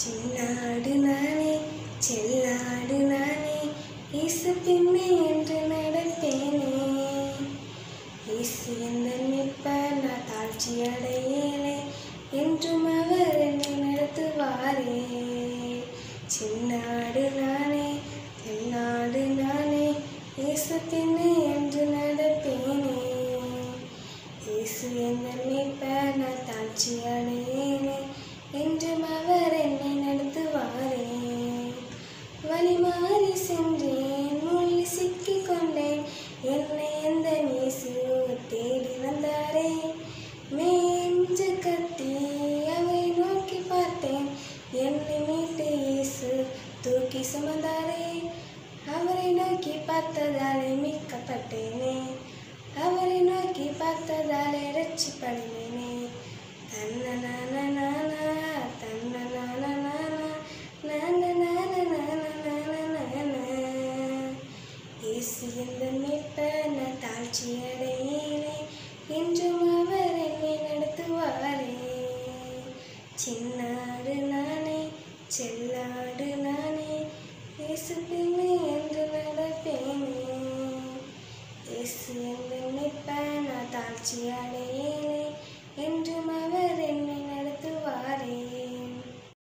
சின்னாடு நானே செல்லாடு நானே இசு பின்னே என்று நடப்பேனே இசு எந்த நிற்ப நான் தாழ்ச்சி அடையேனே என்றும் அவர் என்னை நடத்துவாரே சின்னாடு நானே செல்லாடு நானே இசு பின்னே என்று நடப்பேனே இயேசு எந்த மீட்ப நான் தாழ்ச்சி அடையேனே என்றும் அவர் என்னை நடத்துவாரே வழி மாறி சென்றேன் மொழி சிக்கிக் கொண்டேன் என்னை எந்த இயேசு தேடி வந்தாரே மேஞ்ச கத்தி அவை நோக்கி பார்த்தேன் என்னை மீட்டு இயேசு தூக்கி சுமந்தாரே அவரை நோக்கி பார்த்ததாலே மீட்கப்பட்டேனே அவரை நோக்கி பார்த்ததாலே ரட்சிப்படைந்தேனே தன்னனானா தன்னனானா இயேசு எந்த மீட்ப நான் தாழ்ச்சி அடையேனே என்றும் அவர் என்னை நடத்துவாரே சின்னாடு நானே செல்லாடு நானே இயேசு பின்னே என்று நடப்பேனே இயேசு எந்த மீட்ப நான் தாழ்ச்சி அடையேனே